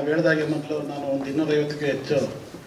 ತಾವು ಹೇಳಿದಾಗೆ ಮೊದಲು ನಾನು ಒಂದು ಇನ್ನೂರೈವತ್ತಕ್ಕೂ ಹೆಚ್ಚು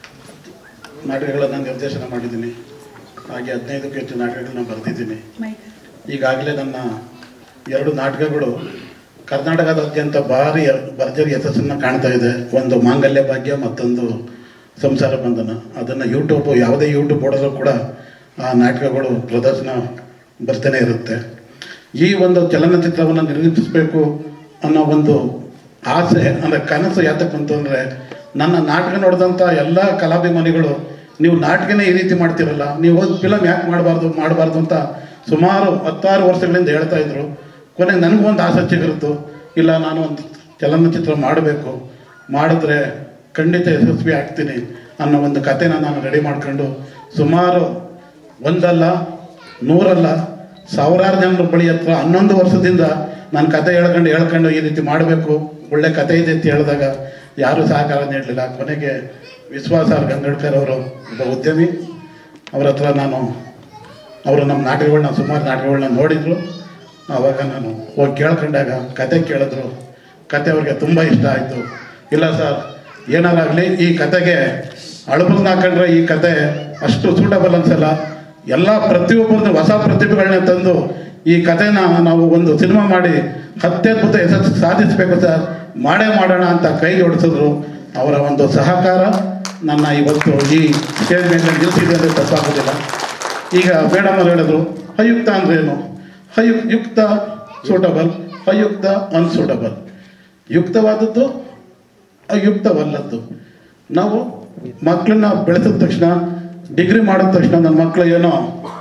ನಾಟಕಗಳನ್ನು ನಿರ್ದೇಶನ ಮಾಡಿದ್ದೀನಿ ಹಾಗೆ ಹದಿನೈದಕ್ಕೂ ಹೆಚ್ಚು ನಾಟಕಗಳನ್ನ ಬರೆದಿದ್ದೀನಿ ಈಗಾಗಲೇ ನನ್ನ ಎರಡು ನಾಟಕಗಳು ಕರ್ನಾಟಕದಾದ್ಯಂತ ಭಾರಿ ಭರ್ಜರಿ ಯಶಸ್ಸನ್ನು ಕಾಣ್ತಾ ಇದೆ ಒಂದು ಮಾಂಗಲ್ಯ ಭಾಗ್ಯ ಮತ್ತೊಂದು ಸಂಸಾರ ಬಂಧನ ಅದನ್ನು ಯೂಟ್ಯೂಬ್ ಯಾವುದೇ ಯೂಟ್ಯೂಬ್ ಹೊಡೆದ್ರೂ ಕೂಡ ಆ ನಾಟಕಗಳು ಪ್ರದರ್ಶನ ಬರ್ತಾನೆ ಇರುತ್ತೆ ಈ ಒಂದು ಚಲನಚಿತ್ರವನ್ನು ನಿರ್ಮಿಸಬೇಕು ಅನ್ನೋ ಒಂದು ಆಸೆ ಅಂದರೆ ಕನಸು ಯಾತಕ್ಕೆ ಬಂತು ಅಂದರೆ ನನ್ನ ನಾಟಕ ನೋಡಿದಂಥ ಎಲ್ಲ ಕಲಾಭಿಮಾನಿಗಳು ನೀವು ನಾಟಕನೇ ಈ ರೀತಿ ಮಾಡ್ತಿರಲ್ಲ ನೀವು ಒಂದು ಫಿಲಮ್ ಯಾಕೆ ಮಾಡಬಾರ್ದು ಮಾಡಬಾರ್ದು ಅಂತ ಸುಮಾರು ಹತ್ತಾರು ವರ್ಷಗಳಿಂದ ಹೇಳ್ತಾ ಇದ್ರು ಕೊನೆಗೆ ನನಗೂ ಒಂದು ಆಸೆ ಚಿಗುರಿತು ಇಲ್ಲ ನಾನು ಒಂದು ಚಲನಚಿತ್ರ ಮಾಡಬೇಕು ಮಾಡಿದ್ರೆ ಖಂಡಿತ ಯಶಸ್ವಿ ಆಗ್ತೀನಿ ಅನ್ನೋ ಒಂದು ಕಥೆನ ನಾನು ರೆಡಿ ಮಾಡ್ಕೊಂಡು ಸುಮಾರು ಒಂದಲ್ಲ ನೂರಲ್ಲ ಸಾವಿರಾರು ಜನರ ಬಳಿ ಹತ್ರ ಹನ್ನೊಂದು ವರ್ಷದಿಂದ ನಾನು ಕತೆ ಹೇಳ್ಕೊಂಡು ಹೇಳ್ಕೊಂಡು ಈ ರೀತಿ ಮಾಡಬೇಕು ಒಳ್ಳೆ ಕತೆ ಇದೆ ಅಂತ ಹೇಳಿದಾಗ ಯಾರೂ ಸಹಕಾರ ನೀಡಲಿಲ್ಲ ಕೊನೆಗೆ ವಿಶ್ವಾಸ ಆರ್ ಗಂಗಡ್ಕರ್ ಅವರು ಒಬ್ಬ ಉದ್ಯಮಿ ಅವ್ರ ಹತ್ರ ನಾನು ಅವರು ನಮ್ಮ ನಾಟಕಗಳನ್ನ ಸುಮಾರು ನಾಟಕಗಳನ್ನ ನೋಡಿದ್ರು ಆವಾಗ ನಾನು ಹೋಗಿ ಕೇಳ್ಕೊಂಡಾಗ ಕತೆ ಕೇಳಿದ್ರು ಕತೆ ಅವ್ರಿಗೆ ತುಂಬ ಇಷ್ಟ ಆಯಿತು ಇಲ್ಲ ಸರ್ ಏನಾರಾಗಲಿ ಈ ಕತೆಗೆ ಅಳಬಲ್ನ ಹಾಕೊಂಡ್ರೆ ಈ ಕತೆ ಅಷ್ಟು ಸೂಟಬಲ್ ಅನ್ಸಲ್ಲ ಎಲ್ಲ ಪ್ರತಿಯೊಬ್ಬರದ್ದು ಹೊಸ ಪ್ರತಿಭೆಗಳನ್ನ ತಂದು ಈ ಕಥೆನ ನಾವು ಒಂದು ಸಿನಿಮಾ ಮಾಡಿ ಅತ್ಯದ್ಭುತ ಯಶಸ್ಸು ಸಾಧಿಸಬೇಕು ಸರ್ ಮಾಡೇ ಮಾಡೋಣ ಅಂತ ಕೈ ಜೋಡಿಸಿದ್ರು ಅವರ ಒಂದು ಸಹಕಾರ ನನ್ನ ಇವತ್ತು ಈ ಸ್ಟೇಜ್ ಮೇಲೆ ನಿಲ್ಲಿಸಿದೆ ಅಂದರೆ ತಪ್ಪಾಗೋದಿಲ್ಲ ಈಗ ಮೇಡಮ್ ಅವ್ರು ಹೇಳಿದ್ರು ಅಯುಕ್ತ ಅಂದ್ರೇನು ಅಯು ಯುಕ್ತ ಸೂಟಬಲ್ ಅಯುಕ್ತ ಅನ್ಸೂಟಬಲ್ ಯುಕ್ತವಾದದ್ದು ಅಯುಕ್ತವಲ್ಲದ್ದು ನಾವು ಮಕ್ಕಳನ್ನ ಬೆಳೆಸಿದ ತಕ್ಷಣ ಡಿಗ್ರಿ ಮಾಡಿದ ತಕ್ಷಣ ನನ್ನ ಮಕ್ಕಳು ಏನೋ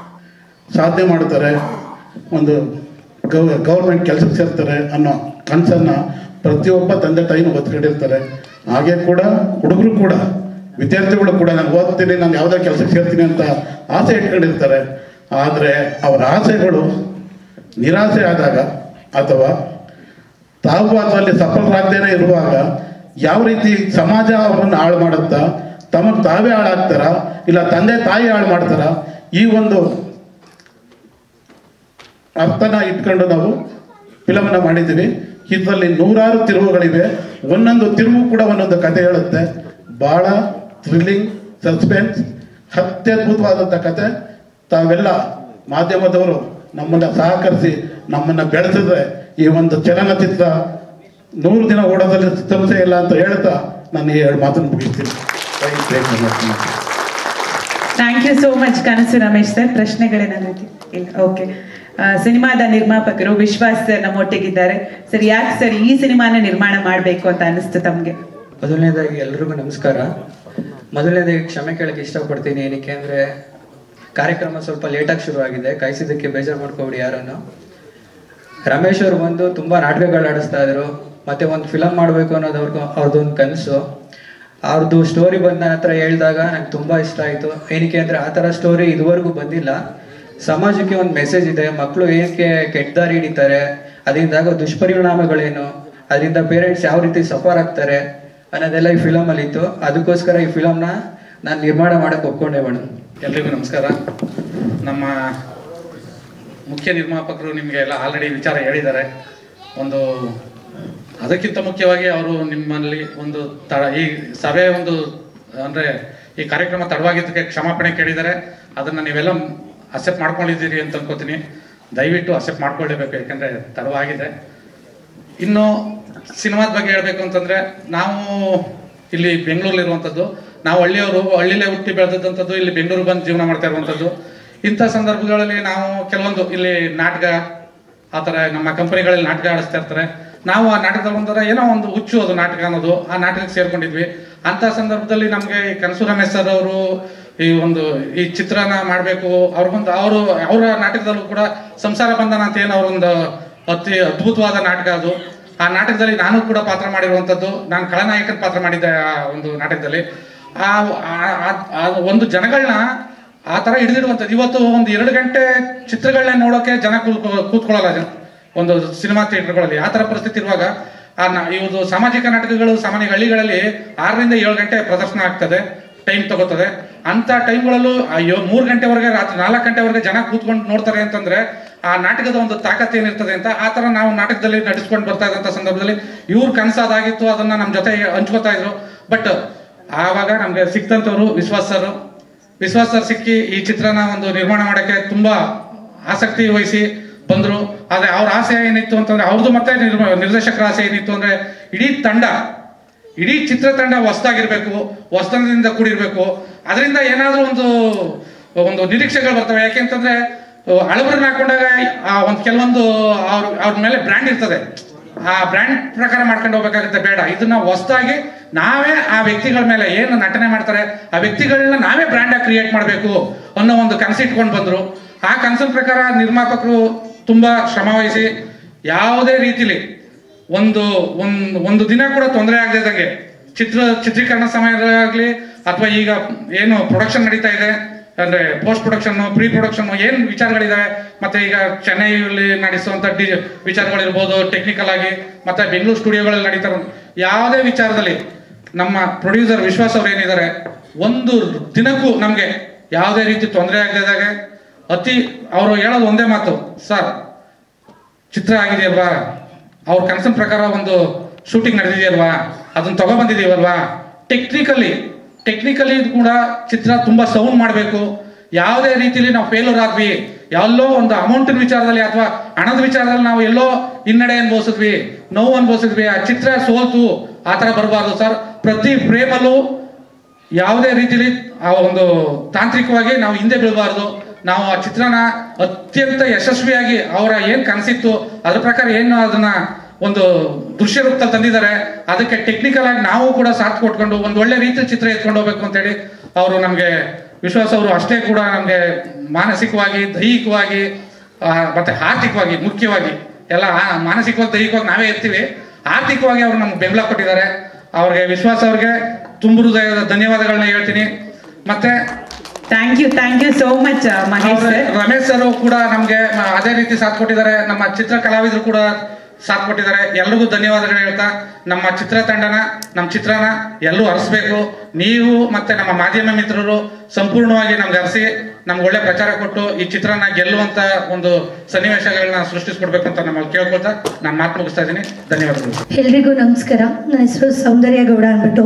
ಸಾಧನೆ ಮಾಡ್ತಾರೆ ಒಂದು ಗೌ ಗೌರ್ಮೆಂಟ್ ಕೆಲಸಕ್ಕೆ ಸೇರ್ತಾರೆ ಅನ್ನೋ ಕನಸನ್ನು ಪ್ರತಿಯೊಬ್ಬ ತಂದೆ ತಾಯಿನೂ ಹೊತ್ಕೊಂಡಿರ್ತಾರೆ ಹಾಗೆ ಕೂಡ ಹುಡುಗರು ಕೂಡ ವಿದ್ಯಾರ್ಥಿಗಳು ಕೂಡ ನಾನು ಓದ್ತೀನಿ ನಾನು ಯಾವುದೇ ಕೆಲಸಕ್ಕೆ ಸೇರ್ತೀನಿ ಅಂತ ಆಸೆ ಇಟ್ಕೊಂಡಿರ್ತಾರೆ ಆದರೆ ಅವರ ಆಸೆಗಳು ನಿರಾಸೆ ಆದಾಗ ಅಥವಾ ತಾವು ಅದರಲ್ಲಿ ಸಫಲರಾಗದೇನೆ ಇರುವಾಗ ಯಾವ ರೀತಿ ಸಮಾಜ ಅವರನ್ನು ಹಾಳು ಮಾಡುತ್ತಾ ತಮಗೆ ತಾವೇ ಹಾಳಾಗ್ತಾರ ಇಲ್ಲ ತಂದೆ ತಾಯಿ ಹಾಳು ಮಾಡ್ತಾರ ಈ ಒಂದು ಅರ್ಥನ ಇಟ್ಕೊಂಡು ನಾವು ಫಿಲಮನ್ನ ಮಾಡಿದ್ದೀವಿ ಇದರಲ್ಲಿ ನೂರಾರು ತಿರುವುಗಳಿವೆ ಒಂದೊಂದು ತಿರುವು ಕೂಡ ಒಂದೊಂದು ಕತೆ ಹೇಳುತ್ತೆ ಬಹಳ ಥ್ರಿಲ್ಲಿಂಗ್ ಸಸ್ಪೆನ್ಸ್ ಅತ್ಯದ್ಭುತವಾದಂಥ ಕತೆ ತಾವೆಲ್ಲ ಮಾಧ್ಯಮದವರು ನಮ್ಮನ್ನ ಸಹಕರಿಸಿ ನಮ್ಮನ್ನ ಬೆಳೆಸಿದ್ರೆ ಈ ಒಂದು ಚಲನಚಿತ್ರ ನೂರು ದಿನ ಓಡೋದಲ್ಲಿ ಸಮಸ್ಯೆ ಇಲ್ಲ ಅಂತ ಹೇಳ್ತಾ ನಾನು ಈ ಎರಡು ಮಾತನ್ನು ಮುಗಿಸ್ತೀನಿ Thank you very much. Thank you so much ಕನಸು ರಮೇಶ್ ಸರ್ ಪ್ರಶ್ನೆಗಳೇನಾದ್ರು ಇದೆಯಾ? ಇಲ್ಲ ಓಕೆ ಸಿನಿಮಾದ ನಿರ್ಮಾಪಕರು ವಿಶ್ವಾಸ್ ಸರ್ ನಮ್ಮೊಟ್ಟಿಗಿದ್ದಾರೆ ಸರ್ ಯಾಕೆ ಸರ್ ಈ ಸಿನಿಮಾನ ನಿರ್ಮಾಣ ಮಾಡಬೇಕು ಅಂತ ಅನಿಸ್ತು ತಮಗೆ ಮೊದಲನೇದಾಗಿ ಎಲ್ರಿಗೂ ನಮಸ್ಕಾರ ಮೊದಲನೇದಾಗಿ ಕ್ಷಮೆ ಕೇಳಕ್ಕೆ ಇಷ್ಟಪಡ್ತೀನಿ ಏನಕ್ಕೆ ಅಂದರೆ ಕಾರ್ಯಕ್ರಮ ಸ್ವಲ್ಪ ಲೇಟಾಗಿ ಶುರು ಆಗಿದೆ ಕಾಯಿಸಿದ್ದಕ್ಕೆ ಬೇಜಾರು ಮಾಡ್ಕೊಬಿಡಿ ಯಾರನ್ನು ರಮೇಶ್ ಅವರು ಬಂದು ತುಂಬ ನಾಟಕಗಳು ಆಡಿಸ್ತಾ ಇದ್ರು ಮತ್ತೆ ಒಂದು ಫಿಲಮ್ ಮಾಡಬೇಕು ಅನ್ನೋದು ಅವ್ರಿಗೆ ಅವ್ರದ್ದೊಂದು ಕನಸು ಅವ್ರದ್ದು ಸ್ಟೋರಿ ಬಂದು ನನ್ನ ಹತ್ರ ಹೇಳಿದಾಗ ನಂಗೆ ತುಂಬ ಇಷ್ಟ ಆಯಿತು ಏನಕ್ಕೆ ಅಂದರೆ ಆ ಥರ ಸ್ಟೋರಿ ಇದುವರೆಗೂ ಬಂದಿಲ್ಲ ಸಮಾಜಕ್ಕೆ ಒಂದು ಮೆಸೇಜ್ ಇದೆ ಮಕ್ಕಳು ಏನಕ್ಕೆ ಕೆಟ್ಟ ದಾರಿ ಹಿಡಿತಾರೆ ಅದರಿಂದ ಆಗೋ ದುಷ್ಪರಿಣಾಮಗಳೇನು ಅದರಿಂದ ಪೇರೆಂಟ್ಸ್ ಯಾವ ರೀತಿ ಸಫರ್ ಆಗ್ತಾರೆ ಅನ್ನೋದೆಲ್ಲ ಈ ಫಿಲಮಲ್ಲಿ ಇತ್ತು ಅದಕ್ಕೋಸ್ಕರ ಈ ಫಿಲಮ್ನ ನಾನು ನಿರ್ಮಾಣ ಮಾಡಕ್ಕೆ ಒಪ್ಕೊಂಡೆ ಮೇಡಮ್ ಎಲ್ರಿಗೂ ನಮಸ್ಕಾರ ನಮ್ಮ ಮುಖ್ಯ ನಿರ್ಮಾಪಕರು ನಿಮಗೆ ಎಲ್ಲ ಆಲ್ರೆಡಿ ವಿಚಾರ ಹೇಳಿದ್ದಾರೆ ಒಂದು ಅದಕ್ಕಿಂತ ಮುಖ್ಯವಾಗಿ ಅವರು ನಿಮ್ಮಲ್ಲಿ ಒಂದು ತ ಈ ಸಭೆ ಒಂದು ಅಂದರೆ ಈ ಕಾರ್ಯಕ್ರಮ ತಡವಾಗಿದ್ದಕ್ಕೆ ಕ್ಷಮಾಪಣೆ ಕೇಳಿದ್ದಾರೆ ಅದನ್ನು ನೀವೆಲ್ಲ ಅಕ್ಸೆಪ್ಟ್ ಮಾಡ್ಕೊಂಡಿದ್ದೀರಿ ಅಂತ ಅನ್ಕೋತೀನಿ ದಯವಿಟ್ಟು ಅಕ್ಸೆಪ್ಟ್ ಮಾಡ್ಕೊಳ್ಳೇಬೇಕು ಯಾಕಂದರೆ ತಡವಾಗಿದೆ ಇನ್ನು ಸಿನಿಮಾದ ಬಗ್ಗೆ ಹೇಳಬೇಕು ಅಂತಂದ್ರೆ ನಾವು ಇಲ್ಲಿ ಬೆಂಗಳೂರಲ್ಲಿರುವಂಥದ್ದು ನಾವು ಹಳ್ಳಿಯವರು ಹಳ್ಳಿಲೇ ಹುಟ್ಟಿ ಬೆಳೆದಂಥದ್ದು ಇಲ್ಲಿ ಬೆಂಗಳೂರು ಬಂದು ಜೀವನ ಮಾಡ್ತಾ ಇರುವಂಥದ್ದು ಇಂಥ ಸಂದರ್ಭಗಳಲ್ಲಿ ನಾವು ಕೆಲವೊಂದು ಇಲ್ಲಿ ನಾಟಕ ಆ ಥರ ನಮ್ಮ ಕಂಪನಿಗಳಲ್ಲಿ ನಾಟಕ ಆಡಿಸ್ತಾ ಇರ್ತಾರೆ ನಾವು ಆ ನಾಟಕದಲ್ಲಿ ಒಂಥರ ಏನೋ ಒಂದು ಹುಚ್ಚು ಅದು ನಾಟಕ ಅನ್ನೋದು ಆ ನಾಟಕಕ್ಕೆ ಸೇರ್ಕೊಂಡಿದ್ವಿ ಅಂತ ಸಂದರ್ಭದಲ್ಲಿ ನಮಗೆ ಈ ಕನಸು ರಮೇಶ್ ಸರ್ ಅವರು ಈ ಒಂದು ಈ ಚಿತ್ರನ ಮಾಡಬೇಕು ಅವ್ರಿಗೊಂದು ಅವರು ಅವರ ನಾಟಕದಲ್ಲೂ ಕೂಡ ಸಂಸಾರ ಬಂಧನ ಅಂತ ಏನು ಅವರೊಂದು ಅತಿ ಅದ್ಭುತವಾದ ನಾಟಕ ಅದು ಆ ನಾಟಕದಲ್ಲಿ ನಾನು ಕೂಡ ಪಾತ್ರ ಮಾಡಿರುವಂಥದ್ದು ನಾನು ಖಳನಾಯಕನ ಪಾತ್ರ ಮಾಡಿದ್ದೆ ಆ ಒಂದು ನಾಟಕದಲ್ಲಿ ಆ ಆ- ಆ- ಆ ಒಂದು ಜನಗಳನ್ನ ಆ ಥರ ಹಿಡಿದಿಡುವಂಥದ್ದು ಇವತ್ತು ಒಂದು ಎರಡು ಗಂಟೆ ಚಿತ್ರಗಳನ್ನ ನೋಡೋಕೆ ಜನ ಕೂತ್ಕೊ ಕೂತ್ಕೊಳ್ಳಲ್ಲ ಜನ ಒಂದು ಸಿನಿಮಾ ಥಿಯೇಟರ್ಗಳಲ್ಲಿ ಆ ಥರ ಪರಿಸ್ಥಿತಿ ಇರುವಾಗ ಆ ನ- ಇವುದು ಸಾಮಾಜಿಕ ನಾಟಕಗಳು ಸಾಮಾನ್ಯ ಹಳ್ಳಿಗಳಲ್ಲಿ ಆರರಿಂದ ಏಳು ಗಂಟೆ ಪ್ರದರ್ಶನ ಆಗ್ತದೆ ಟೈಮ್ ತಗೋತದೆ ಅಂತ ಟೈಮ್ಗಳಲ್ಲೂ ಅಯ್ಯೋ ಮೂರು ಗಂಟೆವರೆಗೆ ರಾತ್ರಿ ನಾಲ್ಕು ಗಂಟೆವರೆಗೆ ಜನ ಕೂತ್ಕೊಂಡು ನೋಡ್ತಾರೆ ಅಂತಂದ್ರೆ ಆ ನಾಟಕದ ಒಂದು ತಾಕತ್ ಏನಿರ್ತದೆ ಅಂತ ಆ ತರ ನಾವು ನಾಟಕದಲ್ಲಿ ನಟಿಸ್ಕೊಂಡು ಬರ್ತಾ ಇದ್ದಂಥ ಸಂದರ್ಭದಲ್ಲಿ ಇವ್ರ ಕನಸಾದಾಗಿತ್ತು ಅದನ್ನ ನಮ್ಮ ಜೊತೆ ಹಂಚ್ಕೋತಾ ಇದ್ರು ಬಟ್ ಆವಾಗ ನಮ್ಗೆ ಸಿಕ್ತಂತವ್ರು ವಿಶ್ವಾಸ್ ಸರ್ ವಿಶ್ವಾಸ್ ಸರ್ ಸಿಕ್ಕಿ ಈ ಚಿತ್ರನ ಒಂದು ನಿರ್ಮಾಣ ಮಾಡಕ್ಕೆ ತುಂಬಾ ಆಸಕ್ತಿ ವಹಿಸಿ ಬಂದ್ರು ಆದ್ರೆ ಅವ್ರ ಆಸೆ ಏನಿತ್ತು ಅಂತಂದ್ರೆ ಅವ್ರದ್ದು ಮತ್ತೆ ನಿರ್ಮ- ನಿರ್ದೇಶಕರ ಆಸೆ ಏನಿತ್ತು ಅಂದ್ರೆ ಇಡೀ ತಂಡ ಇಡೀ ಚಿತ್ರತಂಡ ಹೊಸದಾಗಿರ್ಬೇಕು ಹೊಸತನದಿಂದ ಕೂಡಿರ್ಬೇಕು ಅದರಿಂದ ಏನಾದ್ರೂ ಒಂದು ಒಂದು ನಿರೀಕ್ಷೆಗಳು ಬರ್ತವೆ ಯಾಕೆಂತಂದ್ರೆ ಹಳಬರನ್ನ ಹಾಕೊಂಡಾಗ ಆ ಒಂದು ಕೆಲವೊಂದು ಅವ್ರ ಅವ್ರ ಮೇಲೆ ಬ್ರ್ಯಾಂಡ್ ಇರ್ತದೆ ಆ ಬ್ರ್ಯಾಂಡ್ ಪ್ರಕಾರ ಮಾಡ್ಕೊಂಡು ಹೋಗ್ಬೇಕಾಗುತ್ತೆ ಬೇಡ ಇದನ್ನ ಹೊಸದಾಗಿ ನಾವೇ ಆ ವ್ಯಕ್ತಿಗಳ ಮೇಲೆ ಏನು ನಟನೆ ಮಾಡ್ತಾರೆ ಆ ವ್ಯಕ್ತಿಗಳನ್ನ ನಾವೇ ಬ್ರ್ಯಾಂಡ್ ಆಗಿ ಕ್ರಿಯೇಟ್ ಮಾಡಬೇಕು ಅನ್ನೋ ಒಂದು ಕನಸಿಟ್ಕೊಂಡು ಬಂದ್ರು ಆ ಕನಸಿನ ಪ್ರಕಾರ ನಿರ್ಮಾಪಕರು ತುಂಬಾ ಶ್ರಮ ವಹಿಸಿ ಯಾವುದೇ ರೀತಿಲಿ ಒಂದು ಒಂದು ಒಂದು ದಿನ ಕೂಡ ತೊಂದರೆ ಆಗದಿದ್ದಂಗೆ ಚಿತ್ರ ಚಿತ್ರೀಕರಣ ಸಮಯದಾಗ್ಲಿ ಅಥವಾ ಈಗ ಏನು ಪ್ರೊಡಕ್ಷನ್ ನಡೀತಾ ಇದೆ ಅಂದ್ರೆ ಪೋಸ್ಟ್ ಪ್ರೊಡಕ್ಷನ್ ಪ್ರೀ ಪ್ರೊಡಕ್ಷನ್ ಏನ್ ವಿಚಾರಗಳಿದಾವೆ ಮತ್ತೆ ಈಗ ಚೆನ್ನೈಯಲ್ಲಿ ನಡೆಸುವಂತ ಡಿ ವಿಚಾರಗಳಿರ್ಬೋದು ಟೆಕ್ನಿಕಲ್ ಆಗಿ ಮತ್ತೆ ಬೆಂಗಳೂರು ಸ್ಟುಡಿಯೋಗಳಲ್ಲಿ ನಡೀತಾ ಇರೋ ಯಾವುದೇ ವಿಚಾರದಲ್ಲಿ ನಮ್ಮ ಪ್ರೊಡ್ಯೂಸರ್ ವಿಶ್ವಾಸ್ ಅವ್ರು ಏನಿದ್ದಾರೆ ಒಂದು ದಿನಕ್ಕೂ ನಮ್ಗೆ ಯಾವುದೇ ರೀತಿ ತೊಂದರೆ ಆಗದಿದ್ದಾಗೆ ಅತಿ ಅವರು ಹೇಳೋದು ಒಂದೇ ಮಾತು ಸರ್ ಚಿತ್ರ ಆಗಿದೆಯಲ್ವಾ ಅವ್ರ ಕನಸಿನ ಪ್ರಕಾರ ಒಂದು ಶೂಟಿಂಗ್ ನಡೆದಿದೆಯಲ್ವಾ ಅದನ್ನ ತಗೊಬಂದಿದೀವಲ್ವಾ ಟೆಕ್ನಿಕಲಿ ಟೆಕ್ನಿಕಲಿ ಕೂಡ ಚಿತ್ರ ತುಂಬಾ ಸೌಂಡ್ ಮಾಡಬೇಕು ಯಾವುದೇ ರೀತಿಲಿ ನಾವು ಫೇಲ್ಯೂರ್ ಆದ್ವಿ ಎಲ್ಲೋ ಒಂದು ಅಮೌಂಟಿನ ವಿಚಾರದಲ್ಲಿ ಅಥವಾ ಹಣದ ವಿಚಾರದಲ್ಲಿ ನಾವು ಎಲ್ಲೋ ಹಿನ್ನಡೆ ಅನ್ಭವಿಸಿದ್ವಿ ನೋವು ಅನ್ಭವಿಸಿದ್ವಿ ಆ ಚಿತ್ರ ಸೋಲ್ತು ಆ ಥರ ಬರಬಾರ್ದು ಸರ್ ಪ್ರತಿ ಫ್ರೇಮಲ್ಲೂ ಯಾವುದೇ ರೀತಿಲಿ ಆ ಒಂದು ತಾಂತ್ರಿಕವಾಗಿ ನಾವು ಹಿಂದೆ ಬೀಳಬಾರ್ದು ನಾವು ಆ ಚಿತ್ರನ ಅತ್ಯಂತ ಯಶಸ್ವಿಯಾಗಿ ಅವರ ಏನ್ ಕನಸಿತ್ತು ಅದ್ರ ಪ್ರಕಾರ ಏನು ಅದನ್ನ ಒಂದು ದೃಶ್ಯ ರೂಪದಲ್ಲಿ ತಂದಿದ್ದಾರೆ ಅದಕ್ಕೆ ಟೆಕ್ನಿಕಲ್ ಆಗಿ ನಾವು ಕೂಡ ಸಾಥ್ ಕೊಟ್ಕೊಂಡು ಒಂದು ಒಳ್ಳೆ ರೀತಿಯ ಚಿತ್ರ ಎತ್ಕೊಂಡು ಹೋಗ್ಬೇಕು ಅಂತೇಳಿ ಅವರು ನಮಗೆ ವಿಶ್ವಾಸ ಅವರು ಅಷ್ಟೇ ಕೂಡ ನಮಗೆ ಮಾನಸಿಕವಾಗಿ ದೈಹಿಕವಾಗಿ ಆ, ಮತ್ತೆ ಆರ್ಥಿಕವಾಗಿ ಮುಖ್ಯವಾಗಿ ಎಲ್ಲ ಆ- ಮಾನಸಿಕವಾಗಿ ದೈಹಿಕವಾಗಿ ನಾವೇ ಇರ್ತೀವಿ ಆರ್ಥಿಕವಾಗಿ ಅವರು ನಮ್ಗೆ ಬೆಂಬಲ ಕೊಟ್ಟಿದ್ದಾರೆ ಅವ್ರಿಗೆ ವಿಶ್ವಾಸ ಅವ್ರಿಗೆ ತುಂಬು ಹೃದಯದ ಧನ್ಯವಾದಗಳನ್ನ ಹೇಳ್ತೀನಿ ಮತ್ತೆ thank you thank you so much Mahesh ಅವ್ರ ಸರ್ ರಮೇಶ್ ಸರ್ ಕೂಡ ನಮ್ಗೆ ಮ- ಅದೇ ರೀತಿ ಸಾಥ್ ಕೊಟ್ಟಿದ್ದಾರೆ ನಮ್ಮ ಚಿತ್ರ ಕಲಾವಿದರು ಕೂಡ ಸಾಥ್ ಕೊಟ್ಟಿದ್ದಾರೆ ಎಲ್ರಿಗೂ ಧನ್ಯವಾದಗಳು ಹೇಳ್ತಾ ನಮ್ಮ ಚಿತ್ರತಂಡನ ನಮ್ಮ ಚಿತ್ರನ ಎಲ್ಲರೂ ಹರಿಸ್ಬೇಕು ನೀವು ಮತ್ತೆ ನಮ್ಮ ಮಾಧ್ಯಮ ಮಿತ್ರರು ಸಂಪೂರ್ಣವಾಗಿ ನಮ್ಗೆ ಹರಿಸಿ ನಮ್ಗೆ ಒಳ್ಳೆ ಪ್ರಚಾರ ಕೊಟ್ಟು ಈ ಚಿತ್ರನ ಗೆಲ್ಲುವಂತ ಒಂದು ಸನ್ನಿವೇಶಗಳನ್ನ ಸೃಷ್ಟಿಸ್ಕೊಡ್ಬೇಕು ಅಂತ ನಮ್ಮಲ್ಲಿ ಕೇಳ್ಕೊಳ್ತಾ ನಾನು ಮಾತು ಮುಗಿಸ್ತಾ ಇದ್ದೀನಿ ಧನ್ಯವಾದಗಳು ಎಲ್ರಿಗೂ ನಮಸ್ಕಾರ ನನ್ನ ಹೆಸರು ಸೌಂದರ್ಯ ಗೌಡ ಅಂದ್ಬಿಟ್ಟು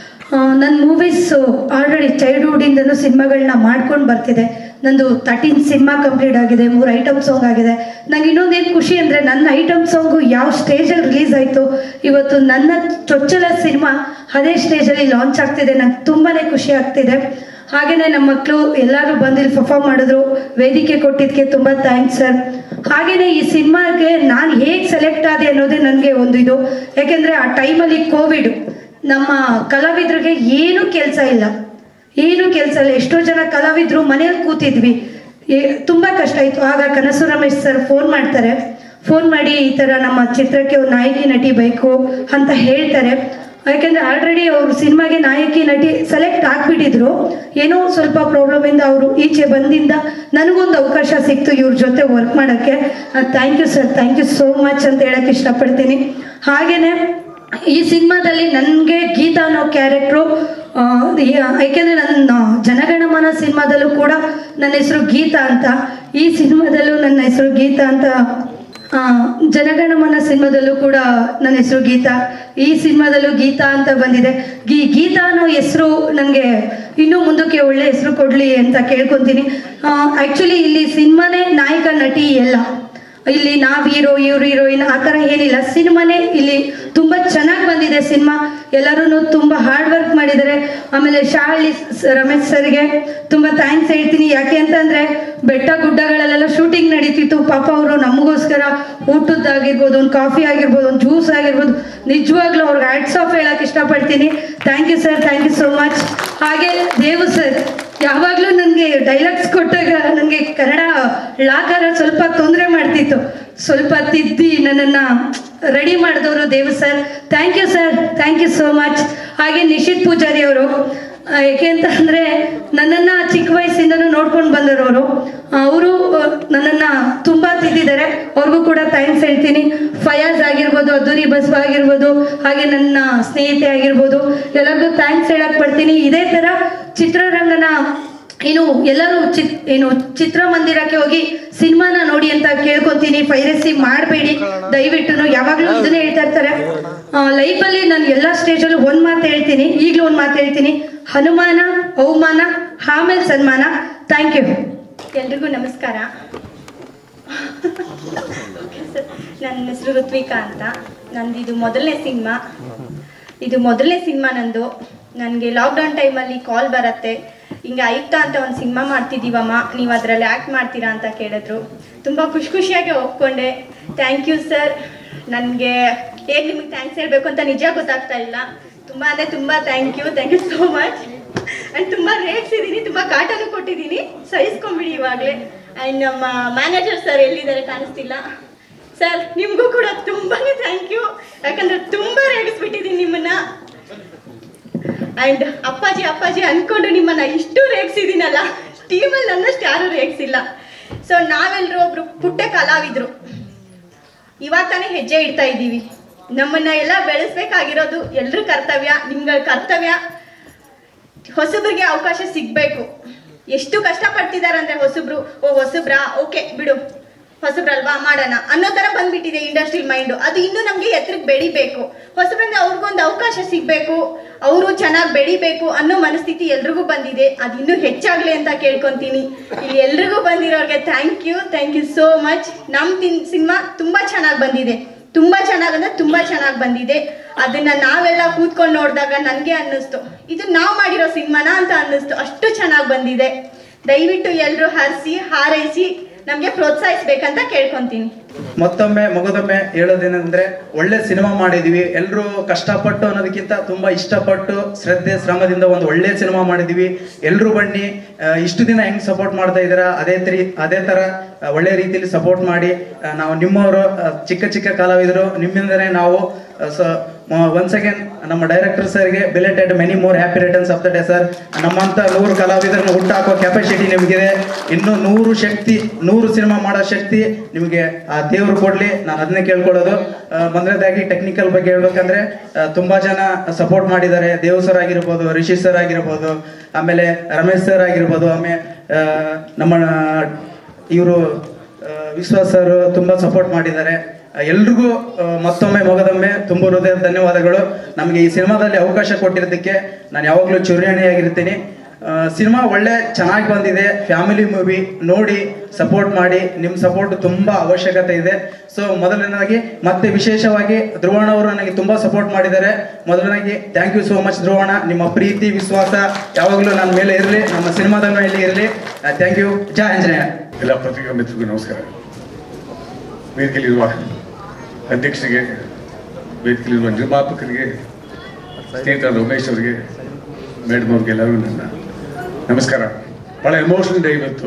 ನನ್ನ ಮೂವೀಸ್ ಆಲ್ರೆಡಿ ಚೈಲ್ಡ್ಹುಡ್ಡಿಂದನೂ ಸಿನಿಮಾಗಳನ್ನ ಮಾಡ್ಕೊಂಡು ಬರ್ತಿದೆ ನಂದು ತರ್ಟೀನ್ ಸಿನಿಮಾ ಕಂಪ್ಲೀಟ್ ಆಗಿದೆ ಮೂರು ಐಟಮ್ ಸಾಂಗ್ ಆಗಿದೆ ನಂಗೆ ಇನ್ನೊಂದೇನು ಖುಷಿ ಅಂದರೆ ನನ್ನ ಐಟಮ್ ಸಾಂಗು ಯಾವ ಸ್ಟೇಜಲ್ಲಿ ರಿಲೀಸ್ ಆಯಿತು ಇವತ್ತು ನನ್ನ ಚೊಚ್ಚಲ ಸಿನಿಮಾ ಅದೇ ಸ್ಟೇಜಲ್ಲಿ ಲಾಂಚ್ ಆಗ್ತಿದೆ ನಂಗೆ ತುಂಬಾ ಖುಷಿ ಆಗ್ತಿದೆ ಹಾಗೆಯೇ ನಮ್ಮ ಮಕ್ಕಳು ಎಲ್ಲರೂ ಬಂದು ಇಲ್ಲಿ ಪರ್ಫಾರ್ಮ್ ಮಾಡಿದ್ರು ವೇದಿಕೆ ಕೊಟ್ಟಿದ್ದಕ್ಕೆ ತುಂಬ ಥ್ಯಾಂಕ್ಸ್ ಸರ್ ಹಾಗೆಯೇ ಈ ಸಿನಿಮಾಗೆ ನಾನು ಹೇಗೆ ಸೆಲೆಕ್ಟ್ ಆದೆ ಅನ್ನೋದೇ ನನಗೆ ಒಂದು ಇದು ಯಾಕೆಂದರೆ ಆ ಟೈಮಲ್ಲಿ ಕೋವಿಡ್ ನಮ್ಮ ಕಲಾವಿದ್ರಿಗೆ ಏನೂ ಕೆಲಸ ಇಲ್ಲ ಏನೂ ಕೆಲಸ ಇಲ್ಲ ಎಷ್ಟೋ ಜನ ಕಲಾವಿದರು ಮನೇಲಿ ಕೂತಿದ್ವಿ ಏ- ತುಂಬ ಕಷ್ಟ ಇತ್ತು ಆಗ ಕನಸು ರಮೇಶ್ ಸರ್ ಫೋನ್ ಮಾಡ್ತಾರೆ ಫೋನ್ ಮಾಡಿ ಈ ಥರ ನಮ್ಮ ಚಿತ್ರಕ್ಕೆ ಒಂದು ನಾಯಕಿ ನಟಿ ಬೇಕು ಅಂತ ಹೇಳ್ತಾರೆ ಯಾಕೆಂದ್ರೆ ಆಲ್ರೆಡಿ ಅವರು ಸಿನಿಮಾಗೆ ನಾಯಕಿ ನಟಿ ಸೆಲೆಕ್ಟ್ ಆಗ್ಬಿಟ್ಟಿದ್ರು ಏನೋ ಸ್ವಲ್ಪ ಪ್ರಾಬ್ಲಮ್ ಇಂದ ಅವರು ಈಚೆ ಬಂದಿಂದ ನನಗೊಂದು ಅವಕಾಶ ಸಿಕ್ತು ಇವ್ರ ಜೊತೆ ವರ್ಕ್ ಮಾಡೋಕ್ಕೆ thank you sir thank you so much ಅಂತ ಹೇಳಕ್ಕೆ ಇಷ್ಟಪಡ್ತೀನಿ ಹಾಗೇನೆ ಈ ಸಿನಿಮಾದಲ್ಲಿ ನನಗೆ ಗೀತಾ ಅನ್ನೋ ಕ್ಯಾರೆಕ್ಟ್ರು ಯಾಕೆಂದರೆ ನನ್ನ ಜನಗಣಮನ ಸಿನಿಮಾದಲ್ಲೂ ಕೂಡ ನನ್ನ ಹೆಸರು ಗೀತಾ ಅಂತ ಈ ಸಿನಿಮಾದಲ್ಲೂ ನನ್ನ ಹೆಸರು ಗೀತಾ ಅಂತ ಆ, ಜನಗಣಮನ ಸಿನಿಮಾದಲ್ಲೂ ಕೂಡ ನನ್ನ ಹೆಸರು ಗೀತಾ ಈ ಸಿನಿಮಾದಲ್ಲೂ ಗೀತಾ ಅಂತ ಬಂದಿದೆ ಗೀ ಗೀತಾ ಅನ್ನೋ ಹೆಸರು ನನಗೆ ಇನ್ನೂ ಮುಂದಕ್ಕೆ ಒಳ್ಳೆ ಹೆಸರು ಕೊಡಲಿ ಅಂತ ಕೇಳ್ಕೊತೀನಿ ಆ್ಯಕ್ಚುಲಿ ಇಲ್ಲಿ ಸಿನಿಮಾನೇ ನಾಯಕ ನಟಿ ಎಲ್ಲ ಇಲ್ಲಿ ನಾವ್ ಹೀರೋ ಇವ್ರು ಹೀರೋಯಿನ್ ಆ ಥರ ಏನಿಲ್ಲ ಸಿನಿಮಾನೇ ಇಲ್ಲಿ ತುಂಬ ಚೆನ್ನಾಗಿ ಬಂದಿದೆ ಸಿನಿಮಾ ಎಲ್ಲರೂ ತುಂಬ ಹಾರ್ಡ್ ವರ್ಕ್ ಮಾಡಿದ್ದಾರೆ ಆಮೇಲೆ ಶಾಲಿ ಸ್- ರಮೇಶ್ ಸರ್ಗೆ ತುಂಬ ಥ್ಯಾಂಕ್ಸ್ ಹೇಳ್ತೀನಿ ಯಾಕೆ ಅಂತಂದ್ರೆ ಬೆಟ್ಟ ಗುಡ್ಡಗಳಲ್ಲೆಲ್ಲ ಶೂಟಿಂಗ್ ನಡೀತಿತ್ತು ಪಾಪ ಅವರು ನಮಗೋಸ್ಕರ ಊಟದ್ದಾಗಿರ್ಬೋದು ಒಂದು ಕಾಫಿ ಆಗಿರ್ಬೋದು ಒಂದು ಜ್ಯೂಸ್ ಆಗಿರ್ಬೋದು ನಿಜವಾಗ್ಲೂ ಅವ್ರಿಗೆ ಹ್ಯಾಟ್ಸ್ ಆಫ್ ಹೇಳಕ್ ಇಷ್ಟಪಡ್ತೀನಿ thank you sir thank you so much ಹಾಗೆ ದೇವು ಸರ್ ಯಾವಾಗಲೂ ನನಗೆ ಡೈಲಾಗ್ಸ್ ಕೊಟ್ಟಾಗ ನನಗೆ ಕನ್ನಡ ಲಾಕಾರ ಸ್ವಲ್ಪ ತೊಂದರೆ ಮಾಡ್ತಿತ್ತು ಸ್ವಲ್ಪ ತಿದ್ದಿ ನನ್ನನ್ನು ರೆಡಿ ಮಾಡಿದವರು Devu sir thank you sir thank you so much ಹಾಗೆ ನಿಶಿತ್ ಪೂಜಾರಿ ಅವರು ಏಕೆ ಅಂತ ಅಂದರೆ ನನ್ನನ್ನು ಚಿಕ್ಕ ವಯಸ್ಸಿಂದನೂ ನೋಡ್ಕೊಂಡು ಬಂದರವರು ಅವರು ನನ್ನನ್ನು ತುಂಬ ತಿದ್ದಿದ್ದಾರೆ ಅವ್ರಿಗೂ ಕೂಡ ಥ್ಯಾಂಕ್ಸ್ ಹೇಳ್ತೀನಿ ಫಯಾಜ್ ಆಗಿರ್ಬೋದು ಅದ್ದೂರಿ ಬಸವ ಆಗಿರ್ಬೋದು ಹಾಗೆ ನನ್ನ ಸ್ನೇಹಿತೆ ಆಗಿರ್ಬೋದು ಎಲ್ಲರಿಗೂ ಥ್ಯಾಂಕ್ಸ್ ಹೇಳಕ್ ಪಡ್ತೀನಿ ಇದೇ ತರ ಚಿತ್ರರಂಗನ ಏನು ಎಲ್ಲರೂ ಚಿತ್ ಏನು ಚಿತ್ರಮಂದಿರಕ್ಕೆ ಹೋಗಿ ಸಿನಿಮಾನ ನೋಡಿ ಅಂತ ಕೇಳ್ಕೊತೀನಿ ಪೈರಸಿ ಮಾಡಬೇಡಿ ದಯವಿಟ್ಟು ಯಾವಾಗಲೂ ಇದನ್ನೇ ಹೇಳ್ತಾ ಇರ್ತಾರೆ ಲೈಫಲ್ಲಿ ನಾನು ಎಲ್ಲ ಸ್ಟೇಜಲ್ಲೂ ಒಂದು ಮಾತು ಹೇಳ್ತೀನಿ ಈಗಲೂ ಒಂದು ಮಾತು ಹೇಳ್ತೀನಿ ಹನುಮಾನ ಅವಮಾನ ಆಮೇಲೆ ಸನ್ಮಾನ ಥ್ಯಾಂಕ್ ಯು ಎಲ್ರಿಗೂ ನಮಸ್ಕಾರ ನನ್ನ ಹೆಸರು ಋತ್ವಿಕಾ ಅಂತ ನಂದು ಇದು ಮೊದಲನೇ ಸಿನಿಮಾ ಇದು ಮೊದಲನೇ ಸಿನಿಮಾ ನಂದು ನನಗೆ ಲಾಕ್ಡೌನ್ ಟೈಮಲ್ಲಿ ಕಾಲ್ ಬರುತ್ತೆ ಹಿಂಗೆ ಆಯ್ತಾ ಅಂತ ಒಂದು ಸಿನಿಮಾ ಮಾಡ್ತಿದ್ದೀವಮ್ಮ ನೀವು ಅದರಲ್ಲಿ ಆ್ಯಕ್ಟ್ ಮಾಡ್ತೀರಾ ಅಂತ ಕೇಳಿದ್ರು ತುಂಬ ಖುಷಿ ಖುಷಿಯಾಗಿ ಒಪ್ಕೊಂಡೆ ಥ್ಯಾಂಕ್ ಯು ಸರ್ ನನಗೆ ಹೇಗೆ ನಿಮಗೆ ಥ್ಯಾಂಕ್ಸ್ ಹೇಳಬೇಕು ಅಂತ ನಿಜ ಗೊತ್ತಾಗ್ತಾ ಇಲ್ಲ ತುಂಬ ಅಂದರೆ ತುಂಬ thank you thank you so much and ತುಂಬ ರೇಟ್ಸಿದ್ದೀನಿ ತುಂಬ ಕಾಟನು ಕೊಟ್ಟಿದ್ದೀನಿ ಸಹಿಸ್ಕೊಂಬಿಡಿ ಇವಾಗಲೇ ಆ್ಯಂಡ್ ನಮ್ಮ ಮ್ಯಾನೇಜರ್ ಸರ್ ಎಲ್ಲಿದ್ದಾರೆ ಕಾಣಿಸ್ತಿಲ್ಲ ಸರ್ ನಿಮಗೂ ಕೂಡ ತುಂಬಾನೇ ಥ್ಯಾಂಕ್ ಯು ಯಾಕಂದ್ರೆ ತುಂಬಾ ರೇಗಿಸ್ಬಿಟ್ಟಿದ್ದೀನಿ ನಿಮ್ಮನ್ನ ಆ್ಯಂಡ್ ಅಪ್ಪಾಜಿ ಅಪ್ಪಾಜಿ ಅನ್ಕೊಂಡು ನಿಮ್ಮನ್ನ ಇಷ್ಟು ರೇಗಿಸಿದ್ದೀನಲ್ಲ ಟೀಮಲ್ಲಿ ನನ್ನಷ್ಟು ಯಾರು ರೇಗಿಸಿಲ್ಲ ಸೊ ನಾವೆಲ್ಲರೂ ಒಬ್ರು ಪುಟ್ಟ ಕಲಾವಿದ್ರು ಇವಾಗ ತಾನೇ ಹೆಜ್ಜೆ ಇಡ್ತಾ ಇದ್ದೀವಿ ನಮ್ಮನ್ನ ಎಲ್ಲ ಬೆಳೆಸ್ಬೇಕಾಗಿರೋದು ಎಲ್ರ ಕರ್ತವ್ಯ ನಿಮ್ಗಳ ಕರ್ತವ್ಯ ಹೊಸಬ್ರಿಗೆ ಅವಕಾಶ ಸಿಗ್ಬೇಕು ಎಷ್ಟು ಕಷ್ಟಪಡ್ತಿದಾರೆ ಅಂದ್ರೆ ಹೊಸಬ್ರು ಓ ಹೊಸಬ್ರಾ ಓಕೆ ಬಿಡು ಹೊಸಬ್ರಲ್ವಾ ಮಾಡೋಣ ಅನ್ನೋ ತರ ಬಂದ್ಬಿಟ್ಟಿದೆ ಇಂಡಸ್ಟ್ರಿ ಮೈಂಡು ಅದು ಇನ್ನೂ ನಮ್ಗೆ ಎತ್ತರಕ್ಕೆ ಬೆಳಿಬೇಕು ಹೊಸಬ್ರಿಂದ ಅವ್ರಿಗೊಂದು ಅವಕಾಶ ಸಿಗ್ಬೇಕು ಅವರು ಚೆನ್ನಾಗಿ ಬೆಳಿಬೇಕು ಅನ್ನೋ ಮನಸ್ಥಿತಿ ಎಲ್ರಿಗೂ ಬಂದಿದೆ ಅದು ಇನ್ನೂ ಹೆಚ್ಚಾಗ್ಲಿ ಅಂತ ಕೇಳ್ಕೊಂತೀನಿ ಇಲ್ಲಿ ಎಲ್ರಿಗೂ ಬಂದಿರೋರಿಗೆ thank you thank you so much ನಮ್ಮ ತಿನ್ ಸಿನಿಮಾ ತುಂಬಾ ಚೆನ್ನಾಗಿ ಬಂದಿದೆ ತುಂಬಾ ಚೆನ್ನಾಗಿ ಅಂದ್ರೆ ತುಂಬಾ ಚೆನ್ನಾಗಿ ಬಂದಿದೆ ಅದನ್ನ ನಾವೆಲ್ಲ ಕೂತ್ಕೊಂಡು ನೋಡಿದಾಗ ನನಗೆ ಅನ್ನಿಸ್ತು ಇದು ನಾವು ಮಾಡಿರೋ ಸಿನಿಮಾನ ಅಂತ ಅನ್ನಿಸ್ತು ಅಷ್ಟು ಚೆನ್ನಾಗಿ ಬಂದಿದೆ ದಯವಿಟ್ಟು ಎಲ್ಲರೂ ಹರಿಸಿ ಹಾರೈಸಿ ನಮಗೆ ಪ್ರೋತ್ಸಾಹಿಸ್ಬೇಕಂತ ಕೇಳ್ಕೊಂತೀನಿ ಮತ್ತೊಮ್ಮೆ ಮಗದೊಮ್ಮೆ ಹೇಳೋದೇನೆಂದ್ರೆ ಒಳ್ಳೆ ಸಿನಿಮಾ ಮಾಡಿದೀವಿ ಎಲ್ಲರೂ ಕಷ್ಟಪಟ್ಟು ಅನ್ನೋದಕ್ಕಿಂತ ತುಂಬಾ ಇಷ್ಟಪಟ್ಟು ಶ್ರದ್ಧೆ ಶ್ರಮದಿಂದ ಒಂದು ಒಳ್ಳೆ ಸಿನಿಮಾ ಮಾಡಿದೀವಿ ಎಲ್ಲರೂ ಬನ್ನಿ ಆ, ಇಷ್ಟು ದಿನ ಹೆಂಗ್ ಸಪೋರ್ಟ್ ಮಾಡ್ತಾ ಇದ್ದೀರಾ ಅದೇ ತ್ರಿ ಅದೇ ತರ ಆ, ಒಳ್ಳೆ ರೀತಿಯಲ್ಲಿ ಸಪೋರ್ಟ್ ಮಾಡಿ ಆ, ನಾವು ನಿಮ್ಮವರು ಆ, ಚಿಕ್ಕ ಚಿಕ್ಕ ಕಲಾವಿದರು ನಿಮ್ಮಿಂದನೇ ನಾವು ಸೊ ಒನ್ಸ್ ಅಗೇನ್ ನಮ್ಮ ಡೈರೆಕ್ಟರ್ ಸರ್ಗೆ belated many more happy returns of the day sir ನಮ್ಮಂತ ನೂರು ಕಲಾವಿದರನ್ನು ಹುಟ್ಟಾಕೋ ಕೆಪಾಸಿಟಿ ನಿಮಗಿದೆ ಇನ್ನು ನೂರು ಶಕ್ತಿ ನೂರು ಸಿನಿಮಾ ಮಾಡೋ ಶಕ್ತಿ ನಿಮಗೆ ಆ ದೇವ್ರು ಕೊಡ್ಲಿ ನಾನು ಅದನ್ನೇ ಕೇಳ್ಕೊಳ್ಳೋದು ಆ, ಮೊದಲನೇದಾಗಿ ಟೆಕ್ನಿಕಲ್ ಬಗ್ಗೆ ಹೇಳ್ಬೇಕಂದ್ರೆ ಆ, ತುಂಬಾ ಜನ ಸಪೋರ್ಟ್ ಮಾಡಿದ್ದಾರೆ ದೇವ್ ಸರ್ ಆಗಿರ್ಬೋದು ರಿಷಿ ಸರ್ ಆಗಿರ್ಬೋದು ಆಮೇಲೆ ರಮೇಶ್ ಸರ್ ಆಗಿರ್ಬೋದು ಆಮೇಲೆ ಆ, ನಮ್ಮ ಇವರು ವಿಶ್ವಾಸ್ ಸರ್ ತುಂಬಾ ಸಪೋರ್ಟ್ ಮಾಡಿದ್ದಾರೆ ಎಲ್ರಿಗೂ ಆ, ಮತ್ತೊಮ್ಮೆ ಮೊಗದೊಮ್ಮೆ ತುಂಬ ಹೃದಯದ ಧನ್ಯವಾದಗಳು ನಮಗೆ ಈ ಸಿನಿಮಾದಲ್ಲಿ ಅವಕಾಶ ಕೊಟ್ಟಿರೋದಕ್ಕೆ ನಾನು ಯಾವಾಗಲೂ ಚಿರಣಿಯಾಗಿರ್ತೀನಿ ಸಿನಿಮಾ ಒಳ್ಳೆ ಚೆನ್ನಾಗಿ ಬಂದಿದೆ ಫ್ಯಾಮಿಲಿ ಮೂವಿ ನೋಡಿ ಸಪೋರ್ಟ್ ಮಾಡಿ ನಿಮ್ಮ ಸಪೋರ್ಟ್ ತುಂಬಾ ಅವಶ್ಯಕತೆ ಇದೆ ಸೊ ಮೊದಲನೇದಾಗಿ ಮತ್ತೆ ವಿಶೇಷವಾಗಿ ಧ್ರುವಣ ಅವರು ನನಗೆ ತುಂಬಾ ಸಪೋರ್ಟ್ ಮಾಡಿದ್ದಾರೆ ಮೊದಲನೇದಾಗಿ ಥ್ಯಾಂಕ್ ಯು ಸೋ ಮಚ್ ಧ್ರುವಣ ನಿಮ್ಮ ಪ್ರೀತಿ ವಿಶ್ವಾಸ ಯಾವಾಗಲೂ ನನ್ನ ಮೇಲೆ ಇರಲಿ ನಮ್ಮ ಸಿನಿಮಾದ ಮೇಲೆ ಇರಲಿ ಥ್ಯಾಂಕ್ ಯು ಜಯ ಆಂಜನೇಯ ಎಲ್ಲ ಪತ್ರಿಕಾ ಮಿತ್ರರಿಗೂ ನಮಸ್ಕಾರ ವೇದಿಕೆಯಲ್ಲಿರುವ ಅಧ್ಯಕ್ಷರಿಗೆ ವೇದಿಕೆಯಲ್ಲಿರುವ ನಿರ್ಮಾಪಕರಿಗೆ ಸ್ನೇಹಿತರಾದ ಉಮೇಶ್ ಅವರಿಗೆ ಮೇಡಮ್ ಅವ್ರಿಗೆ ಎಲ್ಲರಿಗೂ ನನ್ನ ನಮಸ್ಕಾರ ಭಾಳ ಎಮೋಷನಲ್ ಡೇ ಇವತ್ತು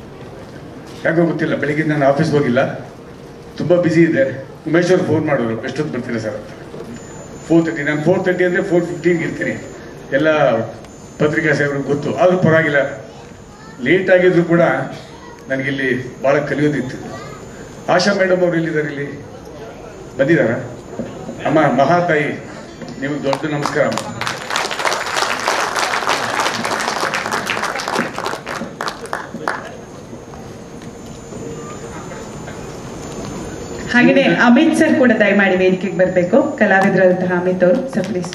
ಯಾಕೋ ಗೊತ್ತಿಲ್ಲ ಬೆಳಿಗ್ಗೆ ನಾನು ಆಫೀಸ್ಗೆ ಹೋಗಿಲ್ಲ ತುಂಬ ಬ್ಯುಸಿ ಇದೆ ಉಮೇಶ್ ಅವ್ರು ಫೋನ್ ಮಾಡೋರು ಎಷ್ಟೊತ್ತು ಬರ್ತೀರಾ ಸರ್ ಅಂತ ಫೋರ್ ತರ್ಟಿ ನಾನು ಫೋರ್ ತರ್ಟಿ ಅಂದರೆ ಫೋರ್ ಫಿಫ್ಟೀನ್ಗೆ ಇರ್ತೀನಿ ಎಲ್ಲ ಪತ್ರಿಕಾ ಸೇವರಿಗೆ ಗೊತ್ತು ಆದರೂ ಪರವಾಗಿಲ್ಲ ಲೇಟ್ ಆಗಿದ್ರು ಕೂಡ ನನಗಿಲ್ಲಿ ಭಾಳ ಕಲಿಯೋದಿತ್ತು ಆಶಾ ಮೇಡಮ್ ಅವ್ರು ಎಲ್ಲಿದ್ದಾರೆ ಇಲ್ಲಿ ಬಂದಿದ್ದಾರಾ ಅಮ್ಮ ಮಹಾತಾಯಿ ನಿಮಗೆ ದೊಡ್ಡ ನಮಸ್ಕಾರ ಅಮ್ಮ ಹಾಗೆಯೇ ಅಮಿತ್ ಸರ್ ಕೂಡ ದಯಮಾಡಿ ವೇದಿಕೆಗೆ ಬರಬೇಕು ಕಲಾವಿದರಾದಂತಹ ಅಮಿತ್ ಅವರು ಸರ್ ಪ್ಲೀಸ್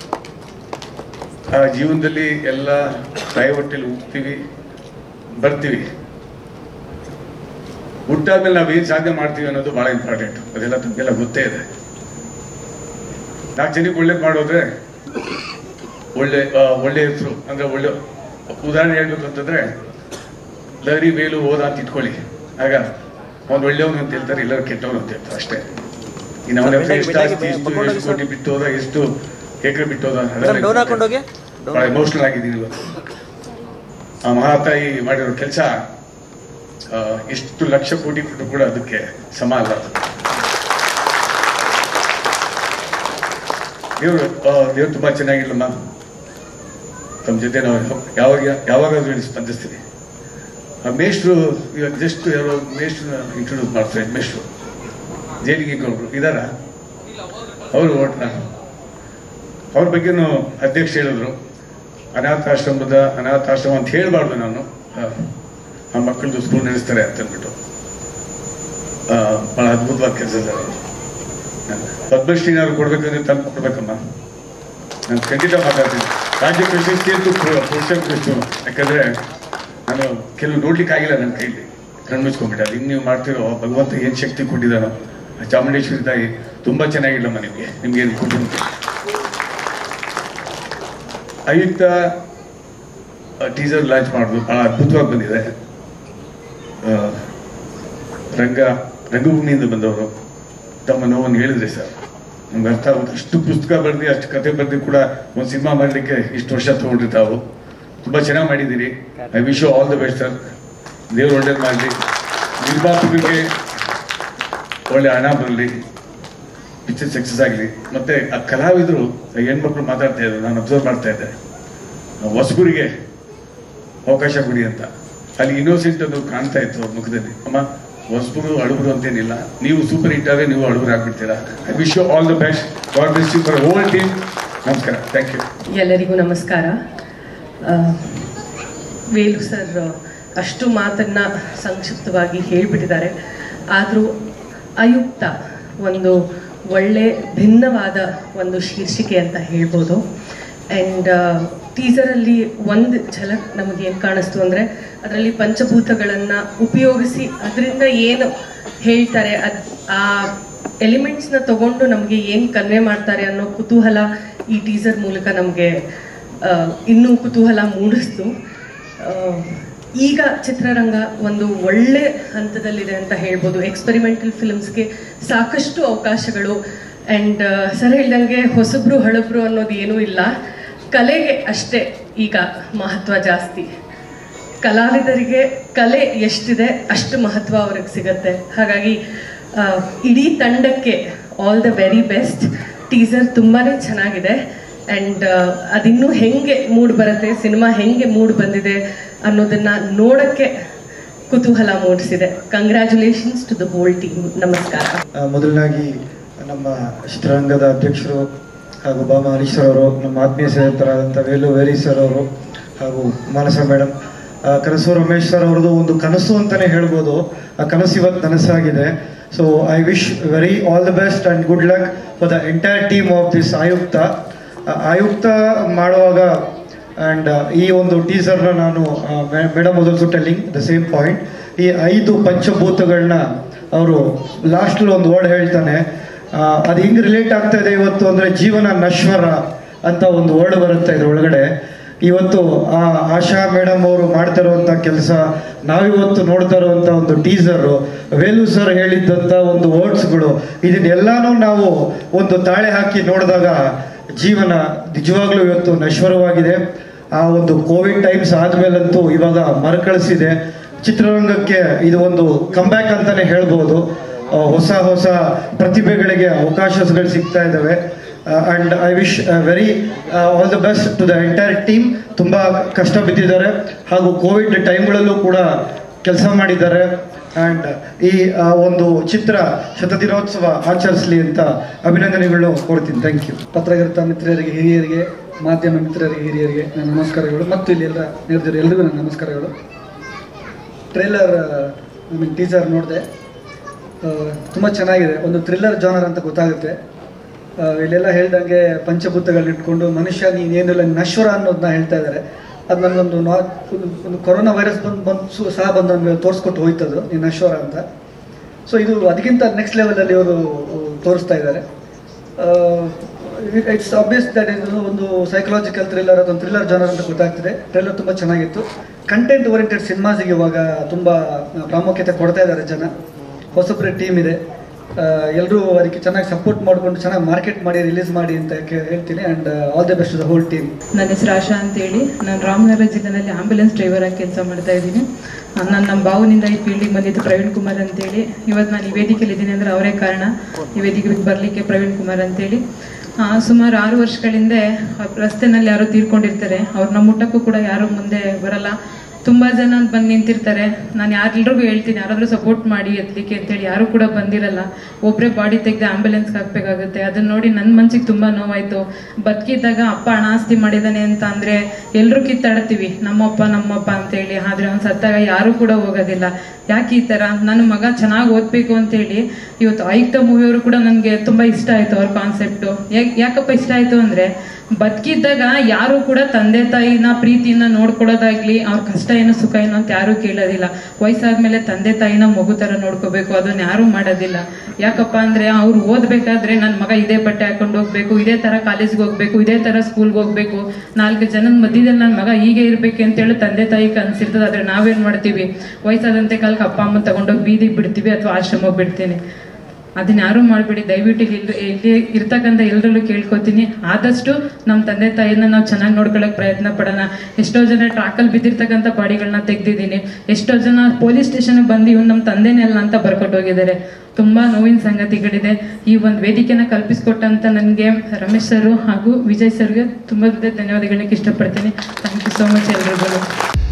ಆ ಜೀವನದಲ್ಲಿ ಎಲ್ಲ ತಾಯಿ ಹೊಟ್ಟೆಲಿ ಹುಟ್ತೀವಿ ಬರ್ತೀವಿ ಹುಟ್ಟಾದ್ಮೇಲೆ ನಾವು ಏನು ಸಾಧನೆ ಮಾಡ್ತೀವಿ ಅನ್ನೋದು ಬಹಳ ಇಂಪಾರ್ಟೆಂಟ್ ಅದೆಲ್ಲ ತಮಗೆಲ್ಲ ಗೊತ್ತೇ ಇದೆ ನಾಲ್ಕು ಜನಕ್ಕೆ ಒಳ್ಳೇದು ಮಾಡೋದ್ರೆ ಒಳ್ಳೆ ಆ, ಒಳ್ಳೆ ಹೆಸರು ಅಂದ್ರೆ ಒಳ್ಳೆ ಉದಾಹರಣೆ ಹೇಳ್ಬೇಕು ಅಂತಂದ್ರೆ ಲಹರಿ ವೇಲು ಹೋದ ಅಂತ ಇಟ್ಕೊಳ್ಳಿ ಆಗ ಅವ್ನು ಒಳ್ಳೆಯವನು ಅಂತ ಹೇಳ್ತಾರೆ ಎಲ್ಲರೂ ಕೆಟ್ಟವನು ಅಂತ ಹೇಳ್ತಾರೆ ಅಷ್ಟೇ ಇನ್ನು ಅವನ ಹತ್ರ ಎಷ್ಟು ಆಸ್ತಿ ಎಷ್ಟು ಎಷ್ಟು ಕೋಟಿ ಬಿಟ್ಟು ಹೋದ ಎಷ್ಟು ಎಕರೆ ಬಿಟ್ಟು ಹೋದ ಅದೆಲ್ಲ ಡೌನ್ ಹಾಕೊಂಡೋಗಿ ಬಹಳ ಎಮೋಷನಲ್ ಆಗಿದ್ದೀನಿ ಇವತ್ತು ಆ ಮಹಾತಾಯಿ ಮಾಡಿರೋ ಕೆಲಸ ಎಷ್ಟು ಲಕ್ಷ ಕೋಟಿ ಕೊಟ್ಟರು ಕೂಡ ಅದಕ್ಕೆ ಸಮ ಅಲ್ಲ ಅದು. ದೇವರು ಆ, ದೇವ್ರು ತುಂಬಾ ಚೆನ್ನಾಗಿಲ್ಲಮ್ಮ ತಮ್ಮ ಜೊತೆ ನಾವು ಯಾವಾಗ ಯಾವಾಗಾದ್ರೂ ಇಲ್ಲಿ ಸ್ಪಂದಿಸ್ತೀನಿ ಆ ಮೇಷ್ಟ್ರು ಇವಾಗ ಜಸ್ಟ್ ಯಾರೋ ಮೇಷ್ಟ್ರನ್ನ ಇಂಟ್ರೊಡ್ಯೂಸ್ ಮಾಡ್ತಾರೆ ಮೇಷ್ಟ್ರು ಜೈಲಿಗೆ ಗೌಡ್ರು ಇದಾರ ಅವರು ಅವ್ರ ಬಗ್ಗೆನೂ ಅಧ್ಯಕ್ಷ ಹೇಳಿದ್ರು ಅನಾಥಾಶ್ರಮದ ಅನಾಥಾಶ್ರಮ ಅಂತ ಹೇಳ್ಬಾರ್ದು ನಾನು ಆ, ಆ ಮಕ್ಕಳದು ಸ್ಕೂಲ್ ನಡೆಸ್ತಾರೆ ಅಂತ ಅಂದ್ಬಿಟ್ಟು ಆ, ಬಹಳ ಅದ್ಭುತವಾದ ಕೆಲಸ ಅವರು ಪದ್ಮಶ್ರೀನಾದ್ರು ಕೊಡ್ಬೇಕಂದ್ರೆ ತಂದು ಕೊಡ್ಬೇಕಮ್ಮ ನಾನು ಖಂಡಿತ ಮಾತಾಡ್ತೀನಿ ರಾಜ್ಯ ಪ್ರಶಸ್ತಿ ಅಂತೂ ಪುರುಷ ಯಾಕಂದ್ರೆ ನಾನು ಕೆಲವು ನೋಡ್ಲಿಕ್ಕೆ ಆಗಿಲ್ಲ ನನ್ನ ಕೈಲಿ ಕಣ್ಮುಚ್ಕೊಂಡ್ಬಿಟ್ಟೆ ಅದು ಹಿಂಗೆ ನೀವು ಮಾಡ್ತಿರೋ ಭಗವಂತ ಏನು ಶಕ್ತಿ ಕೊಟ್ಟಿದ್ದಾನೋ ಆ ಚಾಮುಂಡೇಶ್ವರಿ ತಾಯಿ ತುಂಬಾ ಚೆನ್ನಾಗಿಲ್ಲಮ್ಮ ನಿಮಗೆ ನಿಮ್ಗೆ ಏನು ಕುಟುಂಬ ಆಯುಕ್ತ ಟೀಸರ್ ಲಾಂಚ್ ಮಾಡೋದು ಬಹಳ ಅದ್ಭುತವಾಗಿ ಬಂದಿದೆ ಆ, ರಂಗ ರಂಗಭೂಮಿಯಿಂದ ಬಂದವರು ತಮ್ಮ ನೋವನ್ನು ಹೇಳಿದ್ರಿ ಸರ್ ನಮ್ಗೆ ಅರ್ಥ ಆಗುತ್ತೆ ಅಷ್ಟು ಪುಸ್ತಕ ಬರೆದು ಅಷ್ಟು ಕತೆ ಬರೆದು ಕೂಡ ಒಂದು ಸಿನಿಮಾ ಮಾಡಲಿಕ್ಕೆ ಇಷ್ಟು ವರ್ಷ ತಗೊಂಡ್ರಿ ತಾವು ತುಂಬಾ ಚೆನ್ನಾಗಿ ಮಾಡಿದ್ದೀರಿ I wish you all the best sir ದೇವ್ರು ಒಳ್ಳೇದು ಮಾಡಲಿ ನಿರ್ಮಾಪಕರಿಗೆ ಒಳ್ಳೆ ಹಣ ಬರಲಿ ಪಿಕ್ಚರ್ ಸಕ್ಸಸ್ ಆಗಲಿ ಮತ್ತೆ ಆ ಕಲಾವಿದರು ಆ ಹೆಣ್ಮಕ್ಳು ಮಾತಾಡ್ತಾ ಇದ್ರು ನಾನು ಅಬ್ಸರ್ವ್ ಮಾಡ್ತಾ ಇದ್ದೆ ಆ ಹೊಸಬರಿಗೆ ಅವಕಾಶ ಕೊಡಿ ಅಂತ ಅಲ್ಲಿ ಇನ್ನೋಸೆಂಟ್ ಅದು ಕಾಣ್ತಾ ಇತ್ತು ಅವ್ರ ಮುಖದಲ್ಲಿ ಅಮ್ಮ ಹೊಸಬರು ಅಳುಬರು ಅಂತೇನಿಲ್ಲ ನೀವು ಸೂಪರ್ ಹಿಟ್ ಆದ್ರೆ ನೀವು ಅಳುಬರು ಆಗ್ಬಿಡ್ತೀರಾ I wish you all the best God bless you for whole team ನಮಸ್ಕಾರ ಥ್ಯಾಂಕ್ ಯು ಎಲ್ಲರಿಗೂ ನಮಸ್ಕಾರ ಆ, ವೇಲು ಸರ್ ಅಷ್ಟು ಮಾತನ್ನ ಸಂಕ್ಷಿಪ್ತವಾಗಿ ಹೇಳಿಬಿಟ್ಟಿದ್ದಾರೆ ಆದರೂ ಆಯುಕ್ತ ಒಂದು ಒಳ್ಳೆ ಭಿನ್ನವಾದ ಒಂದು ಶೀರ್ಷಿಕೆ ಅಂತ ಹೇಳ್ಬೋದು ಆ್ಯಂಡ್ ಟೀಸರಲ್ಲಿ ಒಂದು ಝಲಕ್ ನಮಗೆ ಏನು ಕಾಣಿಸ್ತು ಅಂದರೆ ಅದರಲ್ಲಿ ಪಂಚಭೂತಗಳನ್ನು ಉಪಯೋಗಿಸಿ ಅದರಿಂದ ಏನು ಹೇಳ್ತಾರೆ ಅದು ಆ ಎಲಿಮೆಂಟ್ಸ್ನ ತಗೊಂಡು ನಮಗೆ ಏನು ಕನ್ವೆ ಮಾಡ್ತಾರೆ ಅನ್ನೋ ಕುತೂಹಲ ಈ ಟೀಸರ್ ಮೂಲಕ ನಮಗೆ ಇನ್ನೂ ಕುತೂಹಲ ಮೂಡಿಸ್ತು ಆ, ಈಗ ಚಿತ್ರರಂಗ ಒಂದು ಒಳ್ಳೆ ಹಂತದಲ್ಲಿದೆ ಅಂತ ಹೇಳ್ಬೋದು ಎಕ್ಸ್ಪೆರಿಮೆಂಟಲ್ ಫಿಲ್ಮ್ಸ್ಗೆ ಸಾಕಷ್ಟು ಅವಕಾಶಗಳು ಆ್ಯಂಡ್ ಸರ್ ಹೇಳ್ದಂಗೆ ಹೊಸಬ್ರು ಹಳಬ್ರು ಅನ್ನೋದು ಏನೂ ಇಲ್ಲ ಕಲೆಗೆ ಅಷ್ಟೇ ಈಗ ಮಹತ್ವ ಜಾಸ್ತಿ ಕಲಾವಿದರಿಗೆ ಕಲೆ ಎಷ್ಟಿದೆ ಅಷ್ಟು ಮಹತ್ವ ಅವ್ರಿಗೆ ಸಿಗತ್ತೆ ಹಾಗಾಗಿ ಆ, ಇಡೀ ತಂಡಕ್ಕೆ all the very best teaser ತುಂಬಾ ಚೆನ್ನಾಗಿದೆ ಆ್ಯಂಡ್ ಅದಿನ್ನೂ ಹೆಂಗೆ ಮೂಡ್ ಬರುತ್ತೆ ಸಿನಿಮಾ ಹೆಂಗೆ ಮೂಡ್ ಬಂದಿದೆ ಅನ್ನೋದನ್ನ ನೋಡಕ್ಕೆ ಕುತೂಹಲ ಮೂಡಿಸಿದೆ congratulations to the whole team ನಮಸ್ಕಾರ ಆ, ಮೊದಲನಾಗಿ ನಮ್ಮ ಚಿತ್ರರಂಗದ ಅಧ್ಯಕ್ಷರು ಹಾಗೂ ಬಾಮ ಹರೀಶ್ ಸರ್ ಅವರು ನಮ್ಮ ಆತ್ಮೀಯ ಸ್ನೇಹಿತರಾದಂಥ ವೇಲು ವೇರಿ ಸರ್ ಅವರು ಹಾಗೂ ಮಾನಸ ಮೇಡಮ್ ಕನಸು ರಮೇಶ್ ಸರ್ ಅವ್ರದ್ದು ಒಂದು ಕನಸು ಅಂತಲೇ ಹೇಳ್ಬೋದು ಆ ಕನಸು ಇವತ್ತು ನನಸಾಗಿದೆ so I wish very all the best and good luck for the entire team of this Aayukta ಆ, ಆಯುಕ್ತ ಮಾಡುವಾಗ ಆ್ಯಂಡ್ ಈ ಒಂದು ಟೀಸರ್ನ ನಾನು ಮೇಡಮ್ ಮೊದಲು ಟೆಲ್ಲಿಂಗ್ ದ ಸೇಮ್ ಪಾಯಿಂಟ್ ಈ ಐದು ಪಂಚಭೂತಗಳನ್ನ ಅವರು ಲಾಸ್ಟಲ್ಲಿ ಒಂದು ವರ್ಡ್ ಹೇಳ್ತಾನೆ ಆ, ಅದು ಹಿಂಗೆ ರಿಲೇಟ್ ಆಗ್ತಾ ಇದೆ ಇವತ್ತು ಅಂದರೆ ಜೀವನ ನಶ್ವರ ಅಂತ ಒಂದು ವರ್ಡ್ ಬರುತ್ತೆ ಇದ್ರೊಳಗಡೆ ಇವತ್ತು ಆ ಆಶಾ ಮೇಡಮ್ ಅವರು ಮಾಡ್ತಾ ಇರುವಂಥ ಕೆಲಸ ನಾವಿವತ್ತು ನೋಡ್ತಾ ಇರುವಂಥ ಒಂದು ಟೀಸರು ವೇಲು ಸರ್ ಹೇಳಿದ್ದಂಥ ಒಂದು ವರ್ಡ್ಸ್ಗಳು ಇದನ್ನೆಲ್ಲಾನು ನಾವು ಒಂದು ತಾಳೆ ಹಾಕಿ ನೋಡಿದಾಗ ಜೀವನ ನಿಜವಾಗ್ಲೂ ಇವತ್ತು ನಶ್ವರವಾಗಿದೆ ಆ ಒಂದು ಕೋವಿಡ್ ಟೈಮ್ಸ್ ಆದ್ಮೇಲಂತೂ ಇವಾಗ ಮರುಕಳಿಸಿದೆ ಚಿತ್ರರಂಗಕ್ಕೆ ಇದು ಒಂದು ಕಂಬ್ಯಾಕ್ ಅಂತಾನೆ ಹೇಳ್ಬೋದು ಆ, ಹೊಸ ಹೊಸ ಪ್ರತಿಭೆಗಳಿಗೆ ಅವಕಾಶಗಳು ಸಿಗ್ತಾ ಇದ್ದಾವೆ and I wish very all the best to the entire team ತುಂಬ ಕಷ್ಟ ಬಿದ್ದಿದ್ದಾರೆ ಹಾಗೂ ಕೋವಿಡ್ ಟೈಮ್ಗಳಲ್ಲೂ ಕೂಡ ಕೆಲಸ ಮಾಡಿದ್ದಾರೆ ಆ್ಯಂಡ್ ಈ ಆ, ಒಂದು ಚಿತ್ರ ಶತದಿನೋತ್ಸವ ಆಚರಿಸಲಿ ಅಂತ ಅಭಿನಂದನೆಗಳನ್ನು ಕೋರ್ತೀನಿ ಥ್ಯಾಂಕ್ ಯು ಪತ್ರಕರ್ತ ಮಿತ್ರರಿಗೆ ಹಿರಿಯರಿಗೆ ಮಾಧ್ಯಮ ಮಿತ್ರರಿಗೆ ಹಿರಿಯರಿಗೆ ನನ್ನ ನಮಸ್ಕಾರಗಳು ಮತ್ತು ಇಲ್ಲಿ ಎಲ್ಲ ನೆರೆದಿರೋ ಎಲ್ರಿಗೂ ನನ್ನ ನಮಸ್ಕಾರಗಳು ಟ್ರೇಲರ್ ಐ ಮೀನ್ ಟೀಸರ್ ನೋಡಿದೆ ತುಂಬ ಚೆನ್ನಾಗಿದೆ ಒಂದು ಥ್ರಿಲ್ಲರ್ ಜಾನರ್ ಅಂತ ಗೊತ್ತಾಗುತ್ತೆ ಆ, ಇಲ್ಲೆಲ್ಲ ಹೇಳ್ದಂಗೆ ಪಂಚಭೂತಗಳನ್ನ ಇಟ್ಕೊಂಡು ಮನುಷ್ಯ ನೀನೇನಿಲ್ಲ ನಶ್ವರ ಅನ್ನೋದನ್ನ ಹೇಳ್ತಾ ಇದ್ದಾರೆ ಅದು ನನಗೊಂದು ನಾ ಒಂದು ಒಂದು ಕೊರೋನಾ ವೈರಸ್ ಬಂದು ಬಂದು ಸು- ಸಹ ಬಂದು ನಮಗೆ ತೋರಿಸ್ಕೊಟ್ಟು ಹೋಯ್ತದು ನೀನು ನಶ್ವರ ಅಂತ ಸೊ ಇದು ಅದಕ್ಕಿಂತ ನೆಕ್ಸ್ಟ್ ಲೆವೆಲಲ್ಲಿ ಅವರು ತೋರಿಸ್ತಾ ಇದ್ದಾರೆ ಇಟ್ಸ್ ಆಬ್ವಿಯಸ್ ದಟ್ ಇದು ಒಂದು ಸೈಕಲಾಜಿಕಲ್ ಥ್ರಿಲ್ಲರ್ ಅದೊಂದು ಥ್ರಿಲ್ಲರ್ ಜಾನರ್ ಅಂತ ಗೊತ್ತಾಗ್ತಿದೆ ಟ್ರೈಲರ್ ತುಂಬ ಚೆನ್ನಾಗಿತ್ತು ಕಂಟೆಂಟ್ ಓರಿಯೆಂಟೆಡ್ ಸಿನಿಮಾಸಿಗೆ ಇವಾಗ ತುಂಬ ಪ್ರಾಮುಖ್ಯತೆ ಕೊಡ್ತಾ ಇದ್ದಾರೆ ಜನ ಹೊಸಬ್ರ ಟೀಮ್ ಇದೆ ಎಲ್ಲರೂ ಅದಕ್ಕೆ ಚೆನ್ನಾಗಿ ಸಪೋರ್ಟ್ ಮಾಡಿಕೊಂಡು ಚೆನ್ನಾಗಿ ಮಾರ್ಕೆಟ್ ಮಾಡಿ ರಿಲೀಸ್ ಮಾಡಿ ಅಂತ ಕೇ- ಹೇಳ್ತೀನಿ and all the best the whole team ನನ್ನ ಹೆಸರು ಆಶಾ ಅಂತೇಳಿ ನಾನು ರಾಮನಗರ ಜಿಲ್ಲೆಯಲ್ಲಿ ಆಂಬ್ಯುಲೆನ್ಸ್ ಡ್ರೈವರ್ ಆಗಿ ಕೆಲಸ ಮಾಡ್ತಾ ಇದ್ದೀನಿ ನಾನು ನಮ್ಮ ಭಾವನಿಂದ ಈ ಫೀಲ್ಡಿಗೆ ಬಂದಿದ್ದು ಪ್ರವೀಣ್ ಕುಮಾರ್ ಅಂತೇಳಿ ಇವತ್ತು ನಾನು ಈ ವೇದಿಕೆಯಲ್ಲಿ ಇದ್ದೀನಿ ಅಂದರೆ ಅವರೇ ಕಾರಣ ಈ ವೇದಿಕೆಗೆ ಬರಲಿಕ್ಕೆ ಪ್ರವೀಣ್ ಕುಮಾರ್ ಅಂತೇಳಿ ಆ, ಸುಮಾರು ಆರು ವರ್ಷಗಳ ಹಿಂದೆ ರಸ್ತೆನಲ್ಲಿ ಯಾರೋ ತೀರ್ಕೊಂಡಿರ್ತಾರೆ ಅವ್ರನ್ನ ಮುಟ್ಟಕ್ಕೂ ಕೂಡ ಯಾರು ಮುಂದೆ ಬರಲ್ಲ ತುಂಬ ಜನ ಬಂದು ನಿಂತಿರ್ತಾರೆ ನಾನು ಯಾರೆಲ್ರಿಗೂ ಹೇಳ್ತೀನಿ ಯಾರಾದರೂ ಸಪೋರ್ಟ್ ಮಾಡಿ ಎತ್ತಲಿಕ್ಕೆ ಅಂತೇಳಿ ಯಾರು ಕೂಡ ಬಂದಿರಲ್ಲ ಒಬ್ಬರೇ ಬಾಡಿ ತೆಗೆದು ಆಂಬ್ಯುಲೆನ್ಸ್ಗೆ ಹಾಕ್ಬೇಕಾಗುತ್ತೆ ಅದನ್ನ ನೋಡಿ ನನ್ನ ಮನ್ಸಿಗೆ ತುಂಬ ನೋವಾಯಿತು ಬದುಕಿದ್ದಾಗ ಅಪ್ಪ ಹಣ ಆಸ್ತಿ ಮಾಡಿದ್ದಾನೆ ಅಂತ ಅಂದರೆ ಎಲ್ಲರೂ ಕಿತ್ತಾಡ್ತೀವಿ ನಮ್ಮಪ್ಪ ನಮ್ಮಪ್ಪ ಅಂತೇಳಿ ಆದರೆ ಅವ್ನು ಸತ್ತಾಗ ಯಾರೂ ಕೂಡ ಹೋಗೋದಿಲ್ಲ ಯಾಕೆ ಈ ಥರ ನನ್ನ ಮಗ ಚೆನ್ನಾಗಿ ಓದಬೇಕು ಅಂತೇಳಿ ಇವತ್ತು ಆಯುಕ್ತ ಮೂವಿಯವರು ಕೂಡ ನನಗೆ ತುಂಬ ಇಷ್ಟ ಆಯಿತು ಅವ್ರ ಕಾನ್ಸೆಪ್ಟು ಯಾಕಪ್ಪ ಇಷ್ಟ ಆಯಿತು ಅಂದರೆ ಬದುಕಿದ್ದಾಗ ಯಾರು ಕೂಡ ತಂದೆ ತಾಯಿನ ಪ್ರೀತಿನ ನೋಡ್ಕೊಳ್ಳೋದಾಗ್ಲಿ ಅವ್ರ ಕಷ್ಟ ಏನು ಸುಖ ಏನು ಅಂತ ಯಾರು ಕೇಳೋದಿಲ್ಲ ವಯಸ್ಸಾದ್ಮೇಲೆ ತಂದೆ ತಾಯಿನ ಮಗು ತರ ನೋಡ್ಕೋಬೇಕು ಅದನ್ನ ಯಾರು ಮಾಡೋದಿಲ್ಲ ಯಾಕಪ್ಪ ಅಂದ್ರೆ ಅವ್ರು ಓದ್ಬೇಕಾದ್ರೆ ನನ್ನ ಮಗ ಇದೇ ಬಟ್ಟೆ ಹಾಕೊಂಡು ಹೋಗ್ಬೇಕು ಇದೇ ತರ ಕಾಲೇಜ್ಗೆ ಹೋಗ್ಬೇಕು ಇದೇ ತರ ಸ್ಕೂಲ್ಗೆ ಹೋಗ್ಬೇಕು ನಾಲ್ಕು ಜನದ ಮಧ್ಯದಲ್ಲಿ ನನ್ನ ಮಗ ಹೀಗೆ ಇರ್ಬೇಕು ಅಂತೇಳಿ ತಂದೆ ತಾಯಿ ಕನ್ಸಿರ್ತದೆ ಆದ್ರೆ ನಾವೇನ್ ಮಾಡ್ತೀವಿ ವಯಸ್ಸಾದಂತೆ ಕಾಲಕ್ಕೆ ಅಪ್ಪ ಅಮ್ಮ ತಗೊಂಡೋಗಿ ಬೀದಿಗೆ ಬಿಡ್ತೀವಿ ಅಥವಾ ಆಶ್ರಮಕ್ಕೆ ಬಿಡ್ತೀನಿ ಅದನ್ನ ಯಾರು ಮಾಡಬೇಡಿ ದಯವಿಟ್ಟು ಇಲ್ಲಿ ಇಲ್ಲಿ ಇರ್ತಕ್ಕಂಥ ಎಲ್ಲರಲ್ಲೂ ಕೇಳ್ಕೊತೀನಿ ಆದಷ್ಟು ನಮ್ಮ ತಂದೆ ತಾಯಿನ ನಾವು ಚೆನ್ನಾಗಿ ನೋಡ್ಕೊಳ್ಳೋಕೆ ಪ್ರಯತ್ನ ಪಡೋಣ ಎಷ್ಟೋ ಜನ ಟ್ರಾಕಲ್ಲಿ ಬಿದ್ದಿರ್ತಕ್ಕಂಥ ಬಾಡಿಗಳನ್ನ ತೆಗ್ದಿದ್ದೀನಿ ಎಷ್ಟೋ ಜನ ಪೊಲೀಸ್ ಸ್ಟೇಷನ್ಗೆ ಬಂದು ಇವ್ನು ನಮ್ಮ ತಂದೆನೇ ಅಲ್ಲ ಅಂತ ಬರ್ಕೊಟ್ಟು ಹೋಗಿದ್ದಾರೆ ತುಂಬಾ ನೋವಿನ ಸಂಗತಿಗಳಿದೆ ಈ ಒಂದು ವೇದಿಕೆನ ಕಲ್ಪಿಸ್ಕೊಟ್ಟಂತ ನನಗೆ ರಮೇಶ್ ಸರ್ ಹಾಗೂ ವಿಜಯ್ ಸರ್ಗೆ ತುಂಬ ಧನ್ಯವಾದಗಳನ್ನ ಇಷ್ಟಪಡ್ತೀನಿ ಥ್ಯಾಂಕ್ ಯು ಸೋ ಮಚ್ ಎಲ್ರಿಗೂ